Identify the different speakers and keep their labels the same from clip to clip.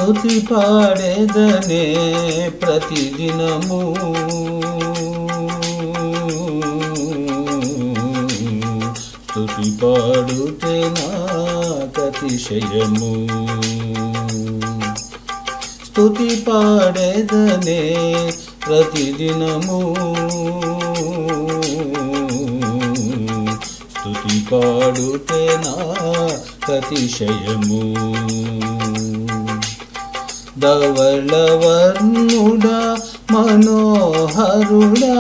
Speaker 1: స్తుతి పాడేదనే ప్రతిదినము స్తుతి పాడుతే నాకతిశయము స్తుతి పాడేదనే ప్రతిదినము స్తుతి పాడుతే నాకతిశయము ధవళవర్ణుడా మనోహరుడా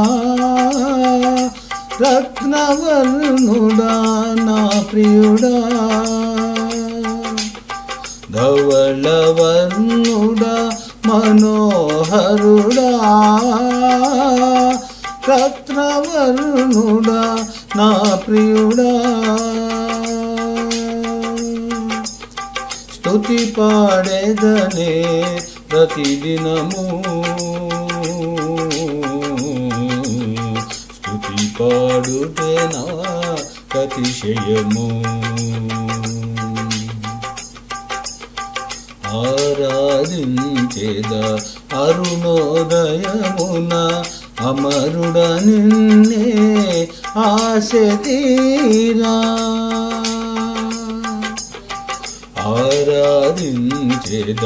Speaker 1: రత్నవర్ణుడా నా ప్రియుడా ధవళవర్ణుడా మనోహరుడా రత్నవర్ణుడా నా ప్రియుడా స్తుతి పాడేదనే ప్రతిదినము స్తుతి పాడుటే నా కతిశయము ఆరాధించేద అరుణోదయమున అమరుడ నిన్నే ఆశ తీరా ఆరాధించేద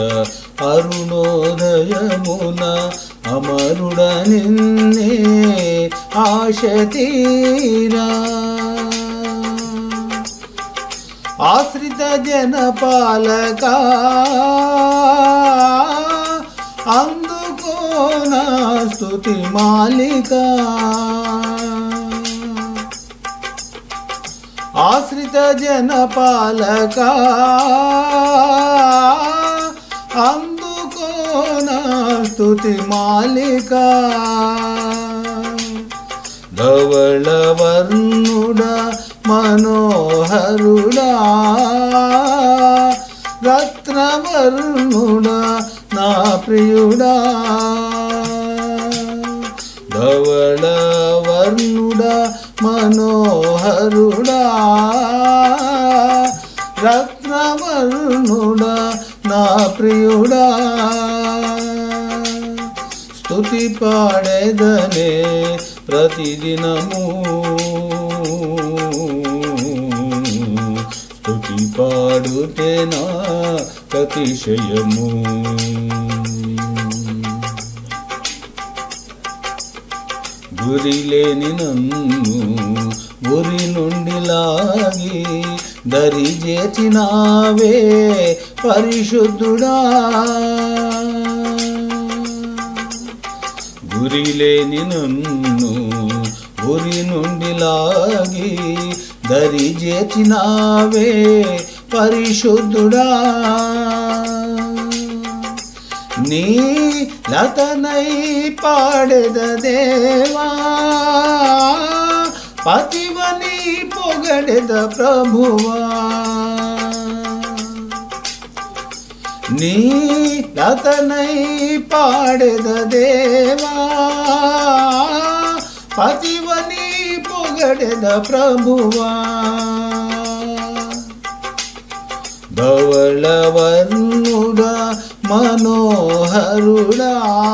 Speaker 1: అరుణోదయమున అమరుడ నిన్నే ఆశ తీరా ఆశ్రిత జన పాలక అందుకోనా స్తుతి మాలిక ఆశ్రిత జన పాలక అందుకోనా స్తుతి మాలిక ధవళవర్ణుడా మనోహరుడా రత్నవర్ణుడా నా ప్రియుడా ధవళవర్ణుడా మనోహరుడా రత్నవర్ణుడా నా ప్రియుడా స్తుతి పాడేదనే ప్రతిదినము స్తుతి పాడుతే నా కతిశయము గురి లేని నన్ను గురి నుండి లాగి దరి చేసినావే పరిశుద్ధుడా గురి లేని నన్ను గురి నుండి లాగి దరి చేసినావే పరిశుద్ధుడా నీ లతనై పాడెద దేవా పతివని పొగడెద ప్రభువా నీ లతనై పాడెద దేవా పతివని పొగడెద ప్రభువా ధవళవర్ణుడా మనోహరుడా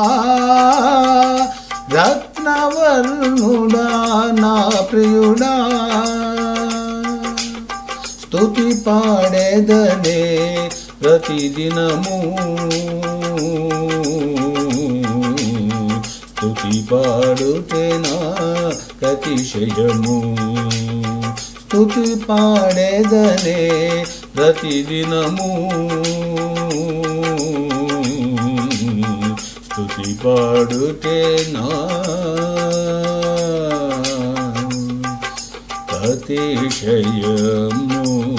Speaker 1: రత్నవర్ణుడా నా ప్రియుడా స్తుతి పాడేదనే ప్రతిదినము స్తుతి పాడుతే నా కతిశయము స్తుతి పాడేదనే ప్రతిదినము స్తుతి పాడుతే నా అతిశయము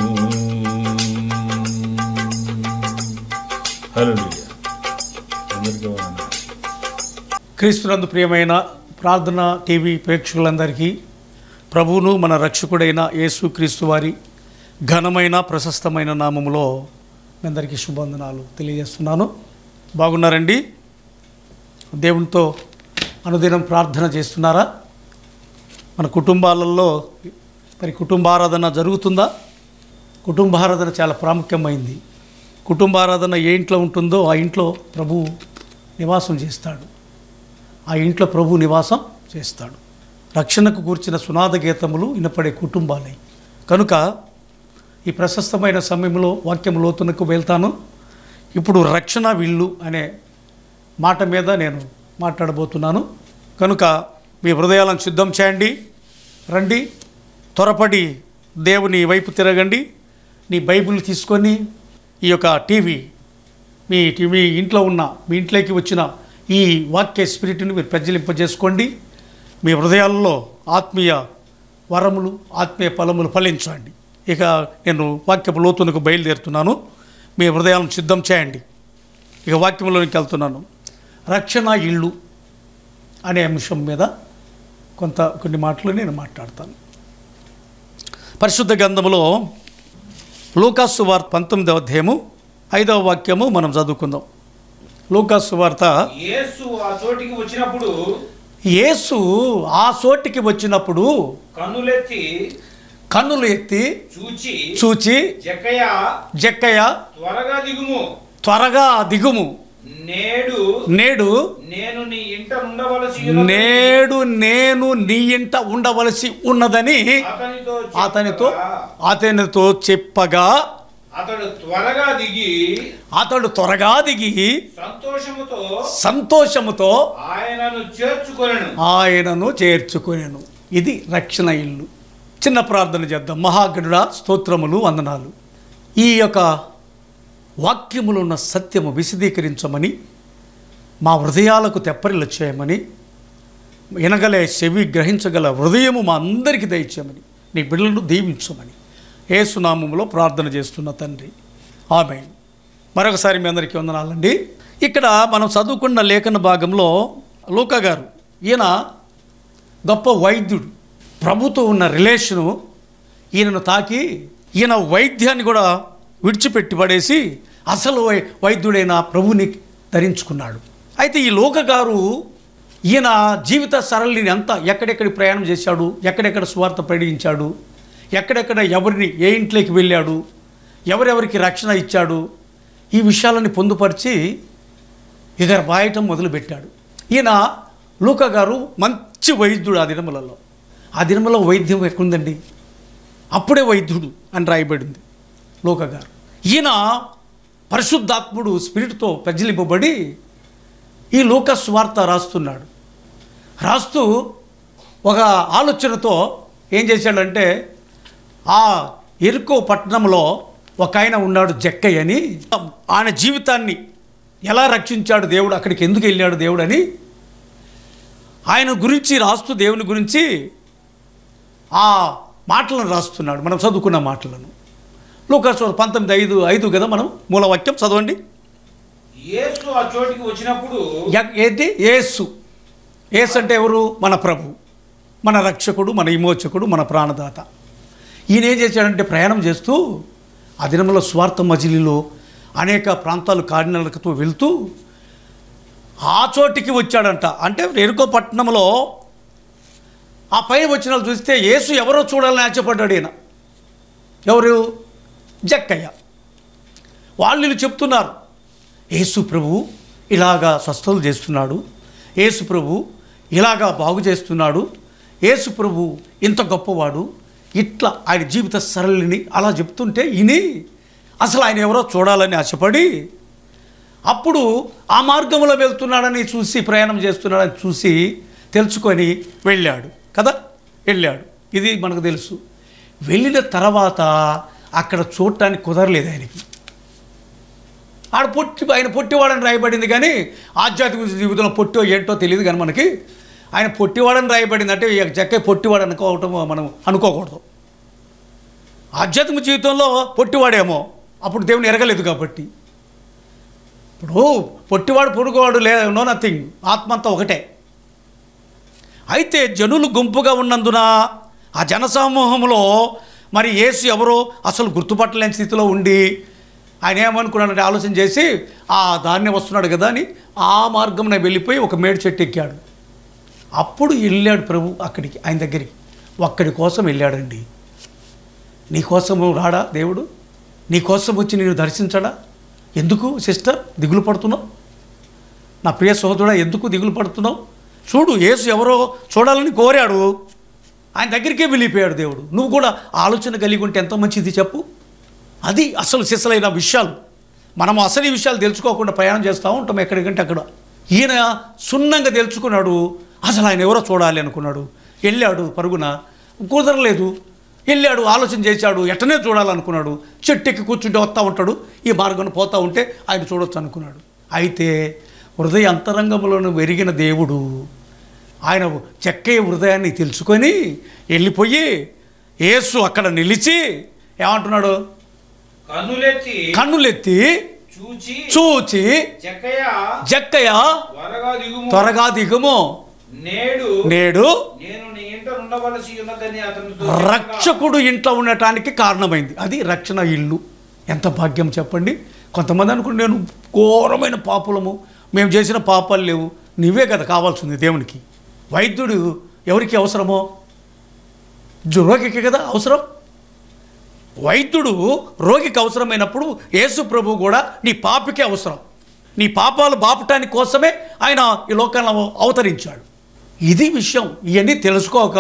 Speaker 1: హల్లెలూయా అందరికీ వందనాలు
Speaker 2: క్రీస్తునందు ప్రియమైన ప్రార్థన టీవీ ప్రేక్షకులందరికీ ప్రభువును మన రక్షకుడైన యేసు క్రీస్తు వారి ఘనమైన ప్రశస్తమైన నామములో మీ అందరికీ శుభవందనాలు తెలియజేస్తున్నాను బాగున్నారండి దేవునితో అనుదినం ప్రార్థన చేస్తున్నారా మన కుటుంబాలలో మరి కుటుంబారాధన జరుగుతుందా కుటుంబారాధన చాలా ప్రాముఖ్యమైంది కుటుంబారాధన ఏ ఇంట్లో ఉంటుందో ఆ ఇంట్లో ప్రభు నివాసం చేస్తాడు ఆ ఇంట్లో ప్రభు నివాసం చేస్తాడు రక్షణకు కూర్చిన సునాద గీతములు వినపడే కుటుంబాలై కనుక ఈ ప్రశస్తమైన సమయంలో వాక్యం లోతునకు వెళ్తాను ఇప్పుడు రక్షణ విల్లు అనే మాట మీద నేను మాట్లాడబోతున్నాను కనుక మీ హృదయాలను సిద్ధం చేయండి రండి త్వరపడి దేవుని వైపు తిరగండి నీ బైబిల్ తీసుకొని ఈ యొక్క టీవీ మీ టీవీ ఇంట్లో ఉన్న మీ ఇంట్లోకి వచ్చిన ఈ వాక్య స్పిరిట్ని మీరు ప్రజ్వలింపజేసుకోండి మీ హృదయాల్లో ఆత్మీయ వరములు ఆత్మీయ ఫలములు ఫలించండి ఇక నేను వాక్యపు లోతునకు బయలుదేరుతున్నాను మీ హృదయాలను సిద్ధం చేయండి ఇక వాక్యంలోనికి వెళ్తున్నాను రక్షణ ఇల్లు అనే అంశం మీద కొంత కొన్ని మాటలు నేను మాట్లాడతాను పరిశుద్ధ గ్రంథములో లూకాసు వార్త పంతొమ్మిదవ అధ్యాయము ఐదవ వాక్యము మనం చదువుకుందాం లూకాసు వార్త
Speaker 3: యేసు ఆ చోటికి వచ్చినప్పుడు
Speaker 2: యేసు ఆ చోటికి వచ్చినప్పుడు
Speaker 3: కన్నులెత్తి
Speaker 2: కన్నులు ఎత్తి
Speaker 3: చూచి
Speaker 2: చూచి
Speaker 3: జక్కయ్య
Speaker 2: జక్కయ్య
Speaker 3: త్వరగా దిగుము
Speaker 2: త్వరగా దిగుము
Speaker 3: నేడు
Speaker 2: నేడు
Speaker 3: నేను నీ ఇంట ఉండవలసి ఉన్నది.
Speaker 2: నేడు నేను నీ ఇంట ఉండవలసి ఉన్నదని
Speaker 3: అతనితో
Speaker 2: అతనితో
Speaker 3: చెప్పగా,
Speaker 2: అతనితో చెప్పగా
Speaker 3: అతడు త్వరగా దిగి
Speaker 2: అతడు త్వరగా దిగి
Speaker 3: సంతోషముతో
Speaker 2: సంతోషముతో
Speaker 3: ఆయనను చేర్చుకొనెను
Speaker 2: ఆయనను చేర్చుకొనెను ఇది రక్షణ ఇల్లు చిన్న ప్రార్థన చేద్దాం మహాగణుడ స్తోత్రములు వందనాలు ఈ యొక్క వాక్యములో ఉన్న సత్యము విశదీకరించమని మా హృదయాలకు తెప్పరిల్లు చేయమని వినగలే చెవి గ్రహించగల హృదయము మా అందరికీ దయచేయమని నీ బిడ్డలను దీవించమని ఏసునామములో ప్రార్థన చేస్తున్న తండ్రి ఆమె మరొకసారి మీ అందరికీ వందనాలండి ఇక్కడ మనం చదువుకున్న లేఖన భాగంలో లూకా గారు ఈయన గొప్ప వైద్యుడు ప్రభుతో ఉన్న రిలేషను ఈయనను తాకి ఈయన వైద్యాన్ని కూడా విడిచిపెట్టి పడేసి అసలు వై- వైద్యుడైన ప్రభుని ధరించుకున్నాడు అయితే ఈ లోక గారు ఈయన జీవిత సరళిని అంతా ఎక్కడెక్కడ ప్రయాణం చేశాడు ఎక్కడెక్కడ స్వార్థ ప్రకటించాడు ఎక్కడెక్కడ ఎవరిని ఏ ఇంట్లోకి వెళ్ళాడు ఎవరెవరికి రక్షణ ఇచ్చాడు ఈ విషయాలని పొందుపరిచి ఇక రాయటం మొదలుపెట్టాడు ఈయన లూకా గారు మంచి వైద్యుడు ఆ దినములలో ఆ దినములో వైద్యం ఎక్కడుందండి అప్పుడే వైద్యుడు అని రాయబడింది లూకా గారు ఈయన పరిశుద్ధాత్ముడు స్పిరిట్తో ప్రజ్వలింపబడి ఈ లూకస్ వార్త రాస్తున్నాడు రాస్తూ ఒక ఆలోచనతో ఏం చేశాడంటే ఆ ఎరుకో పట్టణంలో ఒక ఆయన ఉన్నాడు జక్కయ్య అని ఆయన జీవితాన్ని ఎలా రక్షించాడు దేవుడు అక్కడికి ఎందుకు వెళ్ళాడు దేవుడు అని ఆయన గురించి రాస్తూ దేవుని గురించి ఆ మాటలను రాస్తున్నాడు మనం చదువుకున్న మాటలను లూకాసు పంతొమ్మిది ఐదు ఐదు కదా మనం మూలవాక్యం చదవండి
Speaker 3: యేసు ఆ చోటికి వచ్చినప్పుడు
Speaker 2: ఎ- ఏంటి ఏసు ఏసు అంటే ఎవరు మన ప్రభు మన రక్షకుడు మన విమోచకుడు మన ప్రాణదాత ఈయన ఏం చేశాడంటే ప్రయాణం చేస్తూ ఆ దినంలో స్వార్థ మజిలీలో అనేక ప్రాంతాలు కాడినలకతో వెళ్తూ ఆ చోటికి వచ్చాడంట అంటే ఎరుకో పట్టణంలో ఆ పైన వచ్చిన వాళ్ళు చూస్తే యేసు ఎవరో చూడాలని ఆశపడ్డాడు ఈయన ఎవరు జక్కయ్య వాళ్ళు వీళ్ళు చెప్తున్నారు యేసు ప్రభు ఇలాగా స్వస్థలు చేస్తున్నాడు యేసు ప్రభు ఇలాగా బాగు చేస్తున్నాడు యేసు ప్రభు ఇంత గొప్పవాడు ఇట్లా ఆయన జీవిత సరళిని అలా చెప్తుంటే ఇని అసలు ఆయన ఎవరో చూడాలని ఆశపడి అప్పుడు ఆ మార్గంలో వెళ్తున్నాడని చూసి ప్రయాణం చేస్తున్నాడని చూసి తెలుసుకొని వెళ్ళాడు కదా వెళ్ళాడు ఇది మనకు తెలుసు వెళ్ళిన తర్వాత అక్కడ చూడటానికి కుదరలేదు ఆయనకి ఆడ పొట్టి ఆయన పొట్టివాడని రాయబడింది కానీ ఆధ్యాత్మిక జీవితంలో పొట్టో ఏంటో తెలియదు కానీ మనకి ఆయన పొట్టివాడని రాయబడింది అంటే ఈ జక్క పొట్టివాడు అనుకోవటం మనం అనుకోకూడదు ఆధ్యాత్మిక జీవితంలో పొట్టివాడేమో అప్పుడు దేవుని ఎరగలేదు కాబట్టి ఇప్పుడు పొట్టివాడు పొడుగువాడు లే నో నథింగ్ ఆత్మ అంతా ఒకటే అయితే జనులు గుంపుగా ఉన్నందున ఆ జనసమూహంలో మరి యేసు ఎవరో అసలు గుర్తుపట్టలేని స్థితిలో ఉండి ఆయన ఏమనుకున్నాడంటే ఆలోచన చేసి ఆ దాన్ని వస్తున్నాడు కదా అని ఆ మార్గంలో వెళ్ళిపోయి ఒక మేడు చెట్టు ఎక్కాడు అప్పుడు వెళ్ళాడు ప్రభు అక్కడికి ఆయన దగ్గరికి ఒక్కడి కోసం వెళ్ళాడండి నీ కోసం రాడా దేవుడు నీ కోసం వచ్చి నేను దర్శించడా ఎందుకు సిస్టర్ దిగులు పడుతున్నావు నా ప్రియ సహోదరుడా ఎందుకు దిగులు పడుతున్నావు చూడు యేసు ఎవరో చూడాలని కోరాడు ఆయన దగ్గరికే వెళ్ళిపోయాడు దేవుడు నువ్వు కూడా ఆలోచన కలిగి ఉంటే ఎంత మంచిది చెప్పు అది అసలు సిసలైన విషయాలు మనం అసలు ఈ విషయాలు తెలుసుకోకుండా ప్రయాణం చేస్తూ ఉంటాం ఎక్కడికంటే అక్కడ ఈయన సున్నంగా తెలుసుకున్నాడు అసలు ఆయన ఎవరో చూడాలి అనుకున్నాడు వెళ్ళాడు పరుగున కుదరలేదు వెళ్ళాడు ఆలోచన చేశాడు ఎట్టనే చూడాలనుకున్నాడు చెట్టు ఎక్కి కూర్చుంటే వస్తూ ఉంటాడు ఈ మార్గం పోతూ ఉంటే ఆయన చూడొచ్చు అనుకున్నాడు అయితే హృదయ అంతరంగంలోను వెరిగిన దేవుడు ఆయన చెక్కయ్య హృదయాన్ని తెలుసుకొని వెళ్ళిపోయి యేసు అక్కడ నిలిచి ఏమంటున్నాడు
Speaker 3: కన్నులెత్తి
Speaker 2: కన్నులెత్తి
Speaker 3: చూచి
Speaker 2: చూచి
Speaker 3: చెక్కయ్య
Speaker 2: జక్కయ్య
Speaker 3: త్వరగా దిగుము
Speaker 2: త్వరగా దిగుము
Speaker 3: నేడు
Speaker 2: నేడు
Speaker 3: నేను నీ ఇంట ఉండవలసి ఉన్నదని అతనితో
Speaker 2: రక్షకుడు ఇంట్లో ఉండటానికి కారణమైంది అది రక్షణ ఇల్లు ఎంత భాగ్యం చెప్పండి కొంతమంది అనుకుంటే నేను ఘోరమైన పాపులము మేము చేసిన పాపాలు లేవు నువ్వే కదా కావాల్సింది దేవునికి వైద్యుడు ఎవరికి అవసరమో జు- రోగికి కదా అవసరం వైద్యుడు రోగికి అవసరమైనప్పుడు యేసు ప్రభు కూడా నీ పాపికే అవసరం నీ పాపాలు బాపటానికి కోసమే ఆయన ఈ లోకంలో అవతరించాడు ఇది విషయం ఇవన్నీ తెలుసుకోక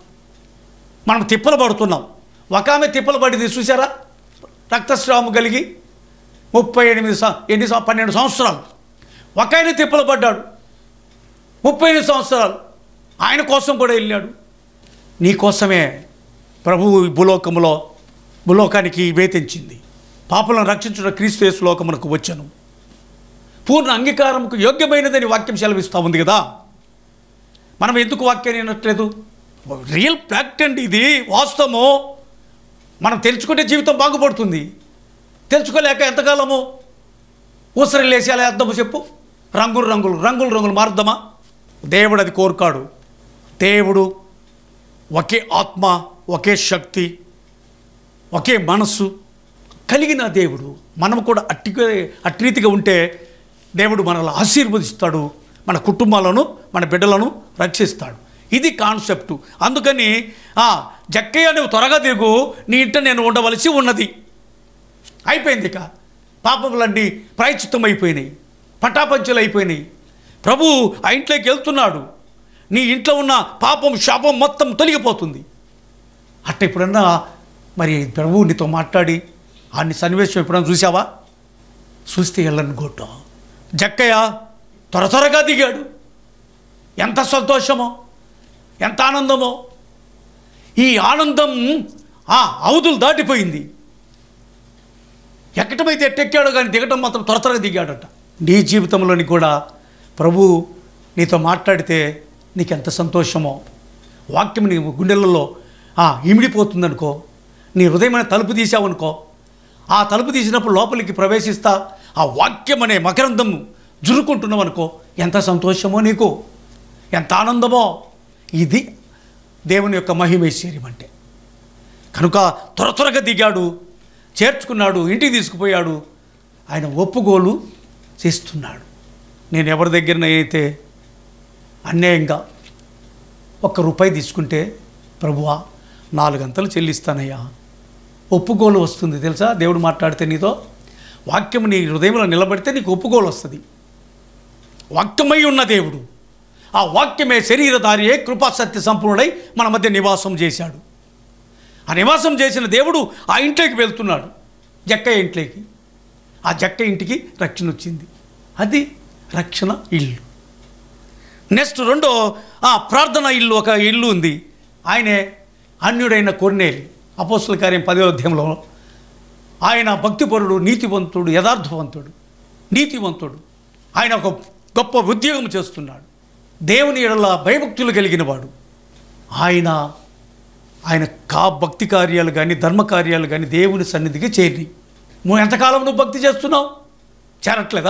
Speaker 2: మనం తిప్పలు పడుతున్నాం ఒక ఆమె తిప్పలు పడింది చూసారా రక్తస్రావం కలిగి ముప్పై ఎనిమిది సం- ఎన్ని సం- పన్నెండు సంవత్సరాలు ఒక ఆయన తిప్పలు పడ్డాడు ముప్పై ఎనిమిది సంవత్సరాలు ఆయన కోసం కూడా వెళ్ళాడు నీ కోసమే ప్రభువు ఈ భూలోకములో భూలోకానికి వేతించింది పాపులను రక్షించుట క్రీస్తు యేసు లోకమునకు వచ్చాను పూర్ణ అంగీకారముకు యోగ్యమైనదని వాక్యం సెలవిస్తూ ఉంది కదా మనం ఎందుకు వాక్యాన్ని వినట్లేదు రియల్ ఫ్యాక్ట్ అండి ఇది వాస్తవము మనం తెలుసుకుంటే జీవితం బాగుపడుతుంది తెలుసుకోలేక ఎంతకాలము ఊసరి లేసేలా వేద్దాము చెప్పు రంగులు రంగులు రంగులు రంగులు మారుద్దామా దేవుడు అది కోరుకాడు దేవుడు ఒకే ఆత్మ ఒకే శక్తి ఒకే మనస్సు కలిగిన దేవుడు మనం కూడా అట్టి అట్రీతిగా ఉంటే దేవుడు మనల్ని ఆశీర్వదిస్తాడు మన కుటుంబాలను మన బిడ్డలను రక్షిస్తాడు ఇది కాన్సెప్టు అందుకని ఆ, జక్కయ్య నువ్వు త్వరగా దిగు నీ ఇంట నేను ఉండవలసి ఉన్నది అయిపోయింది ఇక పాపములన్నీ ప్రాయచిత్తం అయిపోయినాయి పటాపంచలు అయిపోయినాయి ప్రభు ఆ ఇంట్లోకి వెళ్తున్నాడు నీ ఇంట్లో ఉన్న పాపం శాపం మొత్తం తొలగిపోతుంది అట్ట ఎప్పుడన్నా మరి ప్రభువు నీతో మాట్లాడి అన్ని సన్నివేశం ఎప్పుడన్నా చూసావా చూస్తే వెళ్ళను గొట్ట జక్కయ్య త్వర త్వరగా దిగాడు ఎంత సంతోషమో ఎంత ఆనందమో ఈ ఆనందం ఆ అవధులు దాటిపోయింది ఎక్కటమైతే ఎట్టెక్కాడో కానీ దిగటం మాత్రం త్వర త్వరగా దిగాడట నీ జీవితంలోని కూడా ప్రభు నీతో మాట్లాడితే నీకు ఎంత సంతోషమో వాక్యం నీ గుండెలలో ఆ, ఇమిడిపోతుందనుకో నీ హృదయమైన తలుపు తీసావనుకో ఆ తలుపు తీసినప్పుడు లోపలికి ప్రవేశిస్తా ఆ వాక్యం అనే మకరందం జురుకుంటున్నావు అనుకో ఎంత సంతోషమో నీకు ఎంత ఆనందమో ఇది దేవుని యొక్క మహిమైశ్వర్యం అంటే కనుక త్వర త్వరగా దిగాడు చేర్చుకున్నాడు ఇంటికి తీసుకుపోయాడు ఆయన ఒప్పుగోలు చేస్తున్నాడు నేను ఎవరి దగ్గర అయితే అన్యాయంగా ఒక్క రూపాయి తీసుకుంటే ప్రభువా నాలుగంతలు చెల్లిస్తానయ్యా ఒప్పుకోలు వస్తుంది తెలుసా దేవుడు మాట్లాడితే నీతో వాక్యం నీ హృదయంలో నిలబడితే నీకు ఒప్పుకోలు వస్తుంది వాక్యమై ఉన్న దేవుడు ఆ వాక్యమే శరీరధారియే కృపా సత్య సంపూర్ణుడై మన మధ్య నివాసం చేశాడు ఆ నివాసం చేసిన దేవుడు ఆ ఇంట్లోకి వెళ్తున్నాడు జక్క ఇంట్లోకి ఆ జక్క ఇంటికి రక్షణ వచ్చింది అది రక్షణ ఇల్లు నెక్స్ట్ రెండో ఆ ప్రార్థన ఇల్లు ఒక ఇల్లు ఉంది ఆయనే అన్యుడైన కొన్నేలి అపోస్తుల కార్యం పదో అధ్యాయంలో ఆయన భక్తిపరుడు నీతివంతుడు యథార్థవంతుడు నీతివంతుడు ఆయన ఒక గొప్ప ఉద్యోగం చేస్తున్నాడు దేవుని ఎడల భయభక్తులు కలిగిన వాడు ఆయన ఆయన కా భక్తి కార్యాలు కానీ ధర్మ కార్యాలు కానీ దేవుని సన్నిధికి చేరి నువ్వు ఎంతకాలం నువ్వు భక్తి చేస్తున్నావు చేరట్లేదా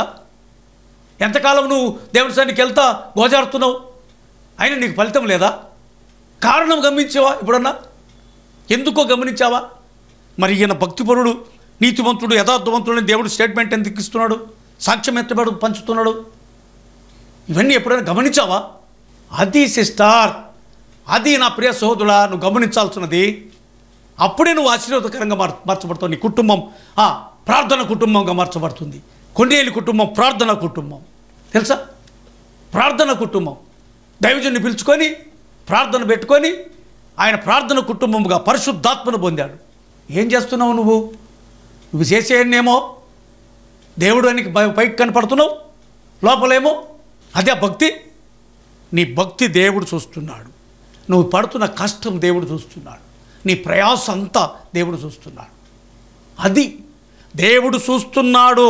Speaker 2: ఎంతకాలం నువ్వు దేవుని సన్నిధికి వెళ్తా గోజాడుతున్నావు అయినా నీకు ఫలితం లేదా కారణం గమనించావా ఇప్పుడన్నా ఎందుకో గమనించావా మరి ఈయన భక్తిపరుడు నీతివంతుడు యథార్థవంతుడు అని దేవుడు స్టేట్మెంట్ ఎందుకు ఇస్తున్నాడు సాక్ష్యం ఎత్తబడు పంచుతున్నాడు ఇవన్నీ ఎప్పుడైనా గమనించావా అది సిస్టార్ అది నా ప్రియ సహోదరుడా నువ్వు గమనించాల్సినది అప్పుడే నువ్వు ఆశీర్వాదకరంగా మార్ మార్చబడతావు నీ కుటుంబం ఆ ప్రార్థన కుటుంబంగా మార్చబడుతుంది కొన్నేలి కుటుంబం ప్రార్థన కుటుంబం తెలుసా ప్రార్థన కుటుంబం దైవజుని పిలుచుకొని ప్రార్థన పెట్టుకొని ఆయన ప్రార్థన కుటుంబముగా పరిశుద్ధాత్మను పొందాడు ఏం చేస్తున్నావు నువ్వు నువ్వు చేసేయన్నేమో దేవుడు అని పై- పైకి కనపడుతున్నావు లోపలేమో అదే భక్తి నీ భక్తి దేవుడు చూస్తున్నాడు నువ్వు పడుతున్న కష్టం దేవుడు చూస్తున్నాడు నీ ప్రయాస అంతా దేవుడు చూస్తున్నాడు అది దేవుడు చూస్తున్నాడు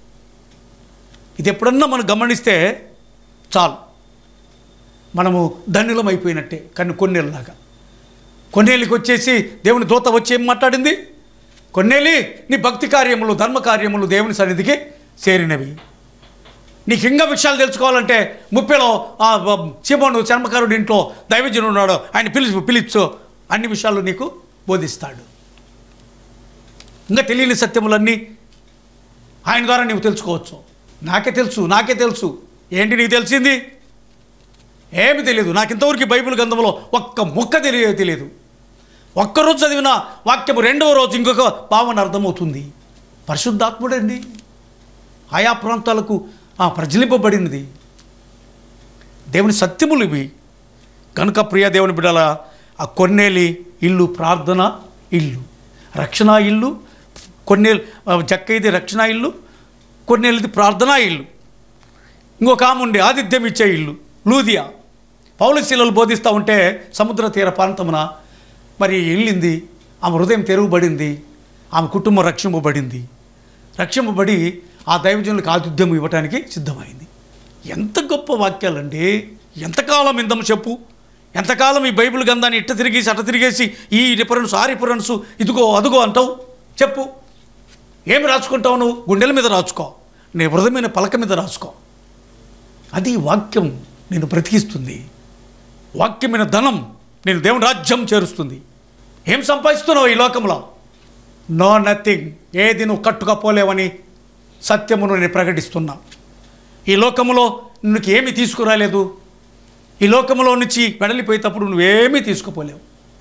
Speaker 2: ఇది ఎప్పుడన్నా మనం గమనిస్తే చాలు మనము ధన్యులం అయిపోయినట్టే కానీ కొన్నేళ్ళలాగా కొన్నేళ్ళకి వచ్చేసి దేవుని దూత వచ్చి ఏం మాట్లాడింది కొన్నేళ్ళి నీ భక్తి కార్యములు ధర్మ కార్యములు దేవుని సన్నిధికి చేరినవి నీకు ఇంకా విషయాలు తెలుసుకోవాలంటే ముప్పెలో ఆ శివను చర్మకారుడి ఇంట్లో దైవజనుడు ఉన్నాడు ఆయన పిలిచి పిలిచు అన్ని విషయాలు నీకు బోధిస్తాడు ఇంకా తెలియని సత్యములన్నీ ఆయన ద్వారా నీవు తెలుసుకోవచ్చు నాకే తెలుసు నాకే తెలుసు ఏంటి నీకు తెలిసింది ఏమి తెలియదు నాకు ఇంతవరకు ఈ బైబిల్ గ్రంథంలో ఒక్క ముక్క తెలియ తెలియదు ఒక్కరోజు చదివిన వాక్యము రెండవ రోజు ఇంకొక భావన అర్థమవుతుంది పరిశుద్ధాత్ముడండి ఆయా ప్రాంతాలకు ఆ ప్రజలింపబడినది దేవుని సత్యములు ఇవి కనుక ప్రియ దేవుని బిడ్డల ఆ కొన్నేలి ఇల్లు ప్రార్థన ఇల్లు రక్షణ ఇల్లు కొన్నేలు ఆ, జక్కయిది రక్షణ ఇల్లు కొన్నేళ్ళది ప్రార్థనా ఇల్లు ఇంకొక ఆమె ఉండే ఆతిథ్యం ఇచ్చే ఇల్లు లూదియా పౌలశీలలు బోధిస్తూ ఉంటే సముద్ర తీర ప్రాంతమున మరి వెళ్ళింది ఆమె హృదయం తెరుగుబడింది ఆమె కుటుంబం రక్షింపబడింది రక్షింపబడి ఆ దైవజనులకు ఆతిథ్యం ఇవ్వడానికి సిద్ధమైంది ఎంత గొప్ప వాక్యాలండి ఎంతకాలం ఇందము చెప్పు ఎంతకాలం ఈ బైబిల్ గంధాన్ని ఇట్ట తిరిగేసి అట్ట తిరిగేసి ఈ రిఫరెన్స్ ఆ రిఫరెన్స్ ఇదిగో అదుగో అంటావు చెప్పు ఏమి రాసుకుంటావు నువ్వు గుండెల మీద రాసుకో నీ హృదయమైన పలక మీద రాసుకో అది వాక్యం నేను బ్రతికిస్తుంది వాక్యమైన ధనం నేను దేవుని రాజ్యం చేరుస్తుంది ఏం సంపాదిస్తున్నావు ఈ లోకంలో నో నథింగ్ ఏది నువ్వు కట్టుకపోలేవని సత్యమును నేను ప్రకటిస్తున్నా ఈ లోకములో నీకు ఏమి తీసుకురాలేదు ఈ లోకములో నుంచి వెడలిపోయేటప్పుడు నువ్వేమీ తీసుకుపోలేవు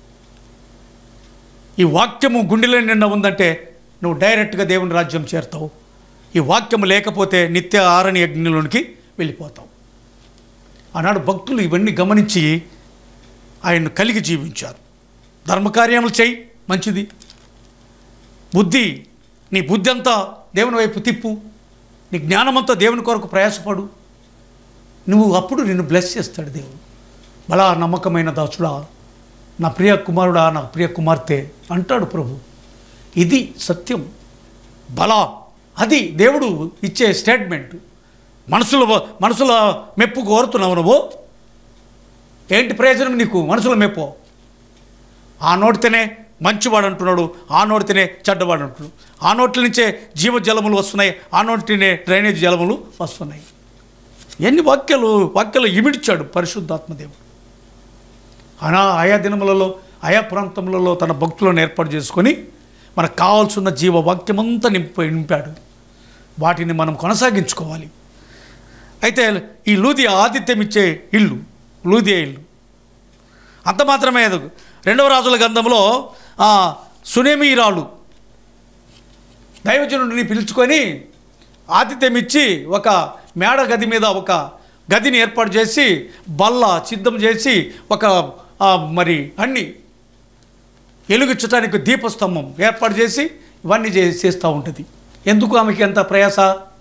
Speaker 2: ఈ వాక్యము గుండెలో నిండా ఉందంటే నువ్వు డైరెక్ట్గా దేవుని రాజ్యం చేరుతావు ఈ వాక్యము లేకపోతే నిత్య ఆరణి అగ్నిలోనికి వెళ్ళిపోతావు ఆనాడు భక్తులు ఇవన్నీ గమనించి ఆయన్ను కలిగి జీవించారు ధర్మకార్యములు చేయి మంచిది బుద్ధి నీ బుద్ధి అంతా దేవుని వైపు తిప్పు నీ జ్ఞానమంతా దేవుని కొరకు ప్రయాసపడు నువ్వు అప్పుడు నిన్ను బ్లెస్ చేస్తాడు దేవుడు బలా నమ్మకమైన దాసుడా నా ప్రియ కుమారుడా నా ప్రియ కుమార్తె అంటాడు ప్రభు ఇది సత్యం బలా అది దేవుడు ఇచ్చే స్టేట్మెంట్ మనసులో మనసులో మెప్పు కోరుతున్నావు నువ్వు ఏంటి ప్రయోజనం నీకు మనసులో మెప్పు ఆ నోటితేనే మంచివాడు అంటున్నాడు ఆ నోటితేనే చెడ్డవాడు అంటున్నాడు ఆ నోట్ల నుంచే జీవజలములు వస్తున్నాయి ఆ నోటినే డ్రైనేజ్ జలములు వస్తున్నాయి ఎన్ని వాక్యాలు వాక్యాలు ఇమిడ్చాడు పరిశుద్ధాత్మదేవుడు అనా ఆయా దినములలో ఆయా ప్రాంతములలో తన భక్తులను ఏర్పాటు చేసుకొని మనకు కావాల్సిన జీవ వాక్యమంతా నింప నింపాడు వాటిని మనం కొనసాగించుకోవాలి అయితే ఈ లూదియా ఆతిథ్యం ఇచ్చే ఇల్లు లూదియా ఇల్లు అంత మాత్రమే కాదు. రెండవ రాజుల గ్రంథంలో ఆ, సునేమీరాలు దైవజనుడిని పిలుచుకొని ఆతిథ్యం ఇచ్చి ఒక మేడ గది మీద ఒక గదిని ఏర్పాటు చేసి బల్ల సిద్ధం చేసి ఒక ఆ, మరి అన్ని వెలుగుచ్చటానికి దీపస్తంభం ఏర్పాటు చేసి ఇవన్నీ చే చేస్తూ ఉంటుంది ఎందుకు ఆమెకి ఎంత ప్రయాస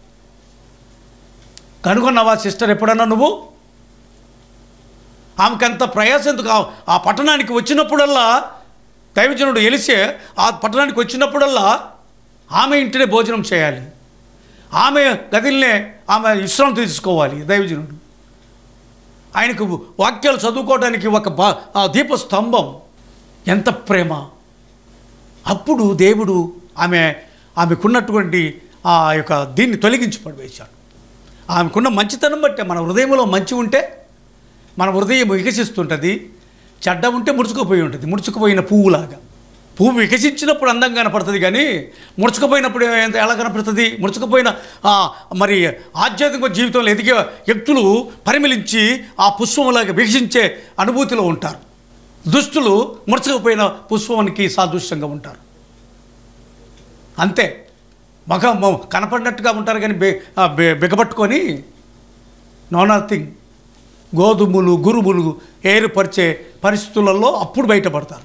Speaker 2: కనుగొన్నావా సిస్టర్ ఎప్పుడన్నా నువ్వు ఆమెకి అంత ప్రయాసం ఎందుకు ఆ- ఆ పట్టణానికి వచ్చినప్పుడల్లా దైవజనుడు ఎలిసే ఆ పట్టణానికి వచ్చినప్పుడల్లా ఆమె ఇంటినే భోజనం చేయాలి ఆమె గదిల్నే ఆమె విశ్రాంతి తీసుకోవాలి దైవజనుడు ఆయనకు వాక్యాలు చదువుకోవడానికి ఒక బా ఆ దీపస్తంభం ఎంత ప్రేమ అప్పుడు దేవుడు ఆమె ఆమెకున్నటువంటి ఆ యొక్క దీన్ని తొలగించి పడివేశాడు ఆమెకున్న మంచితనం బట్టే మన హృదయంలో మంచి ఉంటే మన హృదయం వికసిస్తుంటుంది చెడ్డ ఉంటే ముడుచుకుపోయి ఉంటుంది ముడుచుకుపోయిన పువ్వులాగా పువ్వు వికసించినప్పుడు అందంగా కనపడుతుంది కానీ ముడుచుకుపోయినప్పుడు ఎంత ఎలా కనపడుతుంది ముడుచుకుపోయిన ఆ, మరి ఆధ్యాత్మిక జీవితంలో ఎదిగే వ్యక్తులు పరిమళించి ఆ పుష్పంలాగా వికసించే అనుభూతిలో ఉంటారు దుష్టులు ముడుచుకుపోయిన పుష్పానికి సాదృశ్యంగా ఉంటారు అంతే మగ మ- కనపడినట్టుగా ఉంటారు కానీ బె ఆ బె- బిగపట్టుకొని నో నథింగ్ గోధుమలు గురుములు ఏరుపరిచే పరిస్థితులలో అప్పుడు బయటపడతారు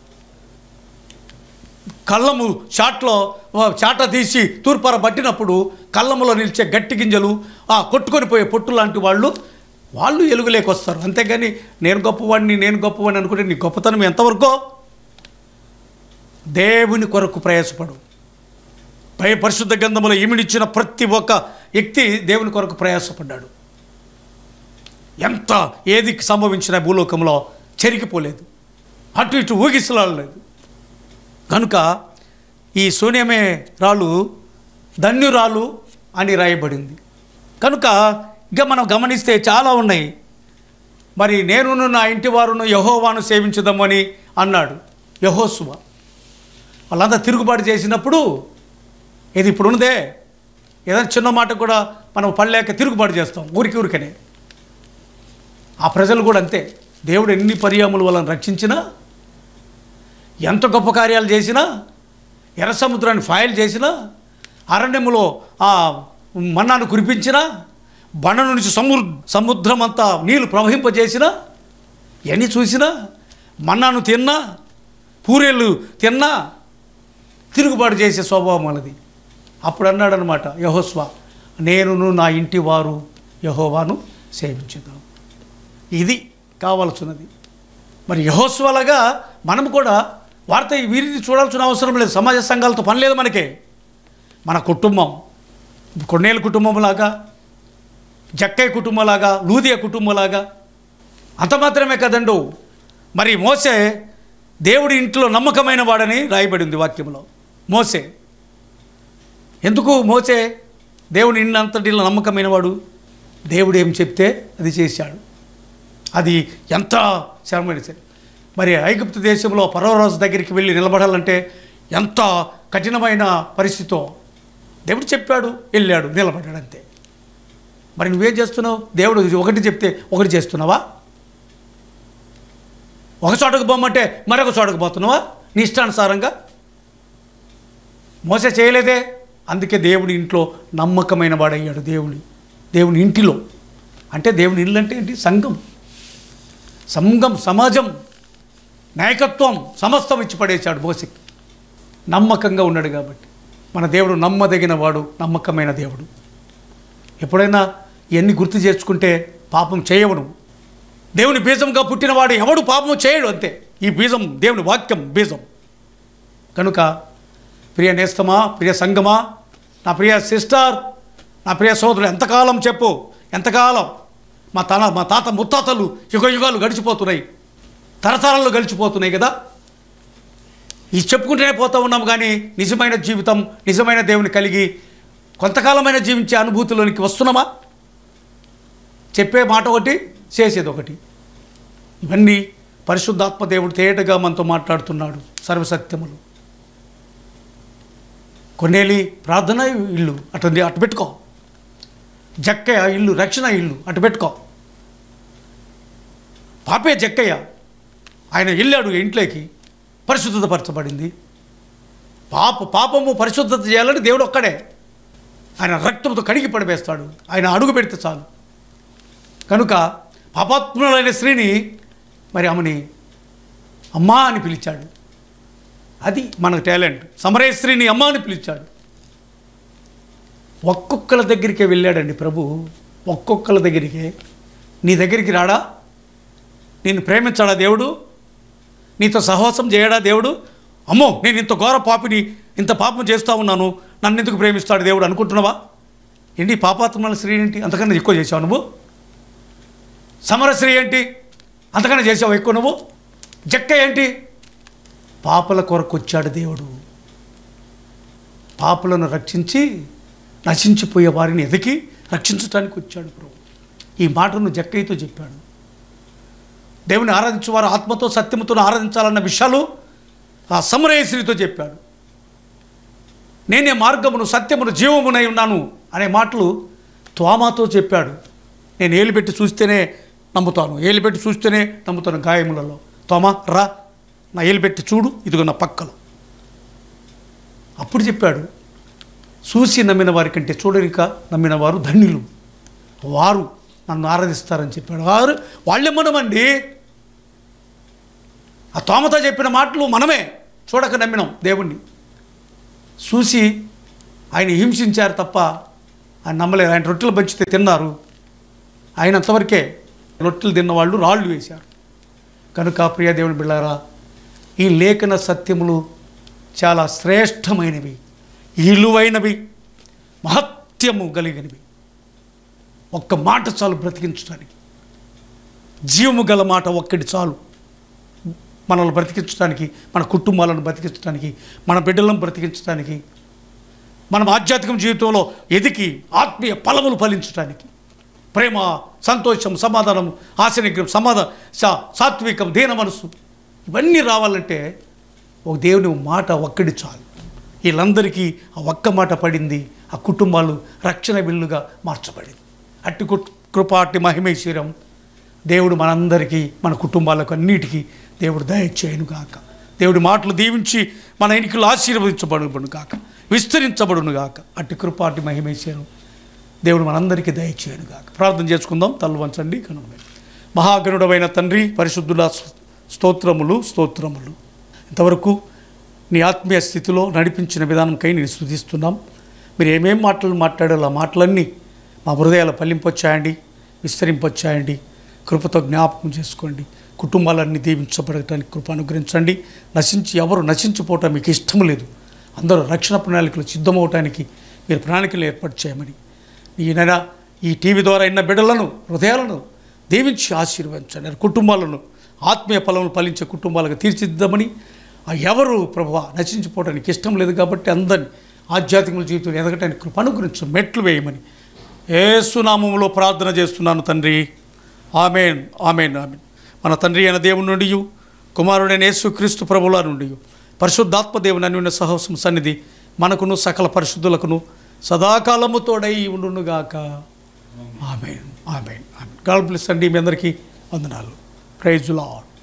Speaker 2: కళ్ళము చాట్లో ఆ, చాట తీసి తూర్పార పట్టినప్పుడు కళ్ళములో నిలిచే గట్టి గింజలు ఆ కొట్టుకొని పోయే పొట్టు లాంటి వాళ్ళు వాళ్ళు ఎలుగులేకి వస్తారు అంతేగాని నేను గొప్పవాడిని నేను గొప్పవాడిని అనుకుంటే నీ గొప్పతనం ఎంతవరకో దేవుని కొరకు ప్రయాసపడు పై పరిశుద్ధ గ్రంథములో ఈమిడిచ్చిన ప్రతి ఒక్క వ్యక్తి దేవుని కొరకు ప్రయాసపడ్డాడు ఎంత ఏది సంభవించిన భూలోకంలో చెరిగిపోలేదు అటు ఇటు ఊగిసలాడలేదు కనుక ఈ శూన్యమే రాళ్ళు ధన్యురాలు అని రాయబడింది కనుక ఇక మనం గమనిస్తే చాలా ఉన్నాయి మరి నేనును నా ఇంటి వారును యహోవాను సేవించుదామని అన్నాడు యహోసువ వాళ్ళంతా తిరుగుబాటు చేసినప్పుడు ఇది ఇప్పుడు ఉన్నదే ఏదైనా చిన్న మాట కూడా మనం పడలేక తిరుగుబాటు చేస్తాం ఊరికి ఊరికనే ఆ ప్రజలు కూడా అంతే దేవుడు ఎన్ని పర్యాములు వాళ్ళని రక్షించినా ఎంత గొప్ప కార్యాలు చేసినా ఎర్ర సముద్రాన్ని ఫాయిల్ చేసినా అరణ్యములో ఆ మన్నాను కురిపించినా బండ నుంచి సము సముద్రం అంతా నీళ్లు ప్రవహింపజేసినా ఇవన్నీ చూసినా మన్నాను తిన్నా పూరేళ్ళు తిన్నా తిరుగుబాటు చేసే స్వభావం మనది అప్పుడు అన్నాడు అనమాట యహోస్వ నేనును నా ఇంటి వారు యహోవాను సేవించుదాం ఇది కావాల్సినది మరి యహోస్వలాగా మనం కూడా వార్త వీరిని చూడాల్సిన అవసరం లేదు సమాజ సంఘాలతో పని లేదు మనకే మన కుటుంబం కొన్నేళ్ళ కుటుంబంలాగా జక్కయ్య కుటుంబంలాగా లూదియ కుటుంబంలాగా అంత మాత్రమే కదండు మరి మోసే దేవుడి ఇంట్లో నమ్మకమైన వాడని రాయబడింది వాక్యంలో మోసే ఎందుకు మోసే దేవుని ఇన్నంతటిలో నమ్మకమైన వాడు దేవుడు ఏం చెప్తే అది చేశాడు అది ఎంత శ్రమమైన సరే మరి ఐగుప్తు దేశంలో పర్వరాజు దగ్గరికి వెళ్ళి నిలబడాలంటే ఎంత కఠినమైన పరిస్థితో దేవుడు చెప్పాడు వెళ్ళాడు నిలబడ్డాడు అంతే మరి నువ్వేం చేస్తున్నావు దేవుడు ఒకటి చెప్తే ఒకటి చేస్తున్నావా ఒక చోటకు పోమంటే మరొక చోటకు పోతున్నావా నీ ఇష్టానుసారంగా మోస చేయలేదే అందుకే దేవుడి ఇంట్లో నమ్మకమైన వాడయ్యాడు దేవుని దేవుని ఇంటిలో అంటే దేవుని ఇల్లు అంటే ఏంటి సంఘం సంఘం సమాజం నాయకత్వం సమస్తం ఇచ్చి పడేశాడు మోసకి నమ్మకంగా ఉన్నాడు కాబట్టి మన దేవుడు నమ్మదగిన వాడు నమ్మకమైన దేవుడు ఎప్పుడైనా ఇవన్నీ గుర్తు చేసుకుంటే పాపం చేయవను దేవుని బీజంగా పుట్టినవాడు ఎవడు పాపం చేయడు అంతే ఈ బీజం దేవుని వాక్యం బీజం కనుక ప్రియ నేస్తమా ప్రియ సంగమా నా ప్రియ సిస్టర్ నా ప్రియ సోదరుడు ఎంతకాలం చెప్పు ఎంతకాలం మా తన మా తాత ముత్తాతలు యుగ యుగాలు గడిచిపోతున్నాయి తరతరాలు గడిచిపోతున్నాయి కదా ఇది చెప్పుకుంటూనే పోతూ ఉన్నాం కానీ నిజమైన జీవితం నిజమైన దేవుని కలిగి కొంతకాలమైన జీవించే అనుభూతిలోనికి వస్తున్నామా చెప్పే మాట ఒకటి చేసేది ఒకటి ఇవన్నీ పరిశుద్ధాత్మ దేవుడు తేటగా మనతో మాట్లాడుతున్నాడు సర్వసత్యములు కొన్నేలి ప్రార్థన ఇల్లు అటు అటు పెట్టుకో జక్కయ్య ఇల్లు రక్షణ ఇల్లు అటు పెట్టుకో పాపే జక్కయ్య ఆయన వెళ్ళాడు ఇంట్లోకి పరిశుద్ధతపరచబడింది పాప పాపము పరిశుద్ధత చేయాలని దేవుడు ఒక్కడే ఆయన రక్తంతో కడిగి పడివేస్తాడు ఆయన అడుగు పెడితే చాలు కనుక పాపాత్ములైన స్త్రీని మరి ఆమెని అమ్మా అని పిలిచాడు అది మన టాలెంట్ సమరయ స్త్రీని అమ్మ అని పిలిచాడు ఒక్కొక్కల దగ్గరికే వెళ్ళాడండి ప్రభు ఒక్కొక్కల దగ్గరికే నీ దగ్గరికి రాడా నేను ప్రేమించాడా దేవుడు నీతో సహవాసం చేయడా దేవుడు అమ్మో నేను ఇంత ఘోర పాపిని ఇంత పాపం చేస్తూ ఉన్నాను నన్ను ఎందుకు ప్రేమిస్తాడు దేవుడు అనుకుంటున్నావా ఏంటి పాపాత్మల స్త్రీ ఏంటి అంతకన్నా ఎక్కువ చేసావు నువ్వు సమర స్త్రీ ఏంటి అంతకన్నా చేసావు ఎక్కువ నువ్వు జక్క ఏంటి పాపల కొరకు వచ్చాడు దేవుడు పాపలను రక్షించి నశించిపోయే వారిని ఎదికి రక్షించడానికి వచ్చాడు ప్రభు ఈ మాటను జక్కయ్యతో చెప్పాడు దేవుని ఆరాధించేవారు ఆత్మతో సత్యముతో ఆరాధించాలన్న విషయాలు ఆ సమరయశ్రీతో చెప్పాడు నేనే మార్గమును సత్యమును జీవమునై ఉన్నాను అనే మాటలు త్వామాతో చెప్పాడు నేను ఏలిపెట్టి చూస్తేనే నమ్ముతాను ఏలిపెట్టి చూస్తేనే నమ్ముతాను గాయములలో తోమా రా నా ఏలిపెట్టి చూడు ఇదిగో నా పక్కలో అప్పుడు చెప్పాడు చూసి నమ్మిన వారి కంటే చూడరిక నమ్మిన వారు ధన్యులు వారు నన్ను ఆరాధిస్తారని చెప్పాడు వారు వాళ్ళే మనమండి ఆ తోమతో చెప్పిన మాటలు మనమే చూడక నమ్మినాం దేవుణ్ణి చూసి ఆయన హింసించారు తప్ప ఆయన నమ్మలేదు ఆయన రొట్టెలు పంచితే తిన్నారు ఆయన అంతవరకే రొట్టెలు తిన్నవాళ్ళు రాళ్ళు వేశారు కనుక ప్రియ దేవుని బిళ్ళారా ఈ లేఖన సత్యములు చాలా శ్రేష్టమైనవి ఇలువైనవి మహత్యము కలిగినవి ఒక్క మాట చాలు బ్రతికించడానికి జీవము గల మాట ఒక్కటి చాలు మనల్ని బ్రతికించడానికి మన కుటుంబాలను బ్రతికించడానికి మన బిడ్డలను బ్రతికించడానికి మనం ఆధ్యాత్మిక జీవితంలో ఎదికి ఆత్మీయ ఫలములు ఫలించడానికి ప్రేమ సంతోషం సమాధానం ఆశనిగ్రహం సమాధ సా- సాత్వికం దీన మనసు ఇవన్నీ రావాలంటే ఒక దేవుని మాట ఒక్కడి చాలు వీళ్ళందరికీ ఆ ఒక్క మాట పడింది ఆ కుటుంబాలు రక్షణ విల్లుగా మార్చబడింది అట్టి కు- కృప అట్టి మహిమేశ్వరం దేవుడు మనందరికీ మన కుటుంబాలకు అన్నిటికీ దేవుడు దయచేయను గాక దేవుడి మాటలు దీవించి మన ఎన్నికలు ఆశీర్వదించబడును గాక విస్తరించబడును గాక అట్టి కృప అట్టి మహిమేశ్వరం దేవుడు మనందరికీ దయచేయను గాక ప్రార్థన చేసుకుందాం తల్లు వంచండి కనుమ మహాగణుడమైన తండ్రి పరిశుద్ధుల స్తోత్రములు స్తోత్రములు ఇంతవరకు నీ ఆత్మీయ స్థితిలో నడిపించిన విధానంకై నేను స్థుతిస్తున్నాం మీరు ఏమేం మాటలు మాట్లాడాలో ఆ మాటలన్నీ మా హృదయాల పల్లింపొచ్చాయండి విస్తరింపొచ్చాయండి కృపతో జ్ఞాపకం చేసుకోండి కుటుంబాలన్నీ దీవించబడటానికి కృప అనుగ్రహించండి నశించి ఎవరు నశించిపోవటం మీకు ఇష్టం లేదు అందరూ రక్షణ ప్రణాళికలు సిద్ధమవటానికి మీరు ప్రణాళికలు ఏర్పాటు చేయమని ఈయన ఈ టీవీ ద్వారా ఇన్న బిడ్డలను హృదయాలను దీవించి ఆశీర్వదించండి వారి కుటుంబాలను ఆత్మీయ ఫలములు ఫలించే కుటుంబాలకు తీర్చిదిద్దామని ఆ ఎవరు ప్రభు నశించిపోవడానికి ఇష్టం లేదు కాబట్టి అందరిని ఆధ్యాత్మిక జీవితంలో ఎదగటానికి కృప అనుగ్రహించు మెట్లు వేయమని ఏసునామములో ప్రార్థన చేస్తున్నాను తండ్రి ఆమెన్ ఆమెన్ ఆమెన్ మన తండ్రి అయిన దేవుని నుండి కుమారుడైన యేసుక్రీస్తు ప్రభుల నుండి పరిశుద్ధాత్మ దేవుని అన్యున్న సహోసం సన్నిధి మనకును సకల పరిశుద్ధులకును సదాకాలము తోడై ఉండునుగాక amen amen amen God bless అండి మీ అందరికీ వందనాలు ప్రైజ్ లాడ్